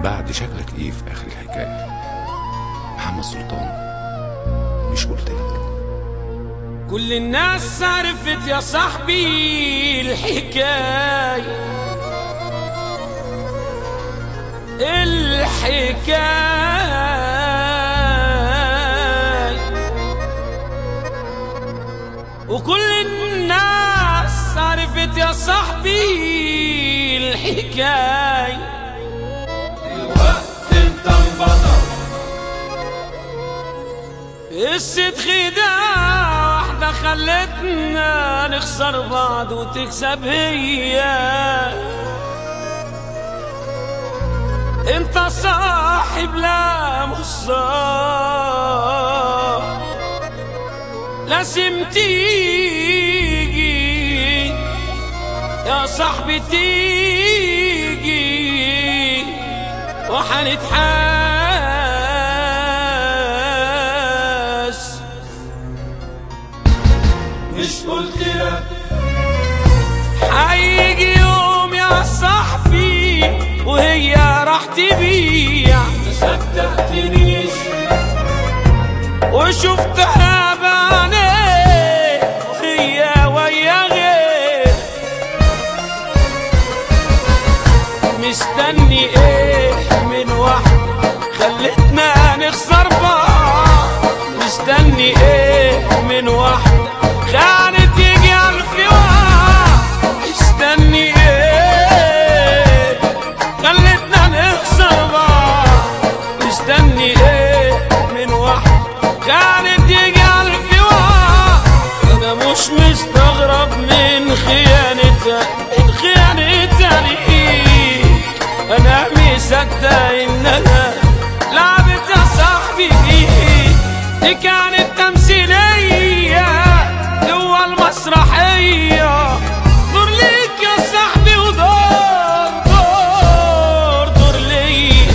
بعد شكلك ايه في اخر الحكايه محمد سلطان مش قلت لك كل الناس عرفت يا صاحبي الحكاية الحكاية وكل الناس عرفت يا صاحبي الحكاية الوقت انت انبطل قصة خداع واحدة خلتنا نخسر بعض وتكسب هي انت صاحب لا مصاب لازم تيجي يا صاحبي تيجي وحنتحاس مش قلت لك هيجي يوم يا صاحبي وهي راح تبيع ما صدقتنيش وشفتها بعيني وهي ويا غير مستني ايه من واحد خلتنا نخسر بعض مستني ايه من واحد خانت يجي ألف واحد مستني ايه خلتنا نخسر بعض مستني ايه من واحد كانت يجي ألف واحد انا مش مستغرب من خيانتها من خيانتها ليك انا مصدق انها لعبت يا صاحبي بيك دي كانت تمثيلية جوا المسرحية دور ليك يا صاحبي ودور دور دور ليك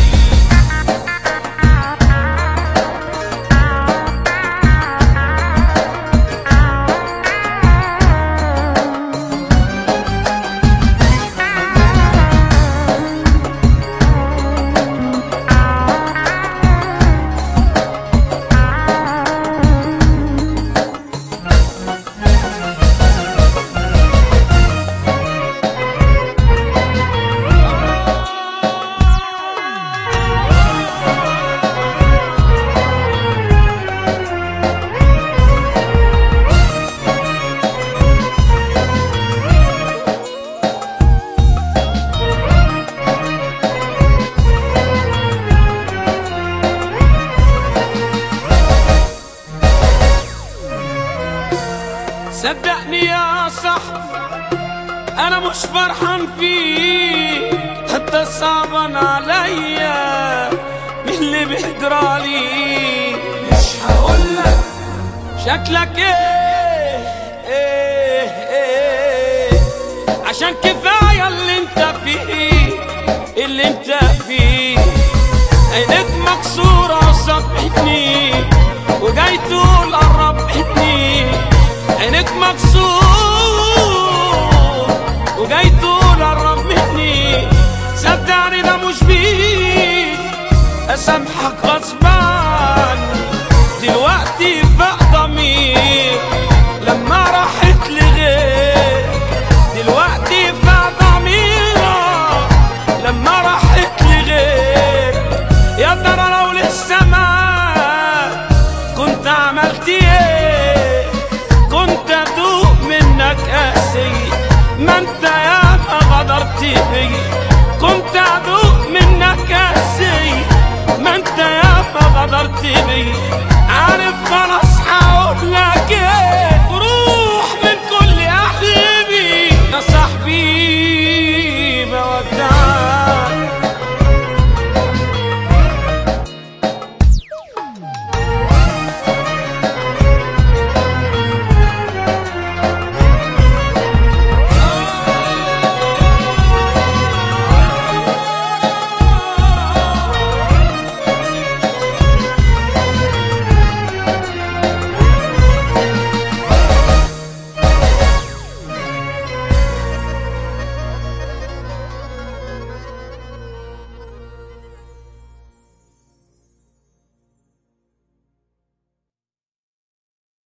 صدقني يا صاحبي انا مش فرحان فيك حتى صعبان عليا من اللي بيجرالي مش هقولك شكلك ايه ايه ايه عشان كفايه اللي انت فيه اللي انت فيه عينك مكسوره وصبحتني وجاي تقول قربتني عينك مكسور وجاي تقول قرب مني صدقني ده مش بيك اسامحك غصب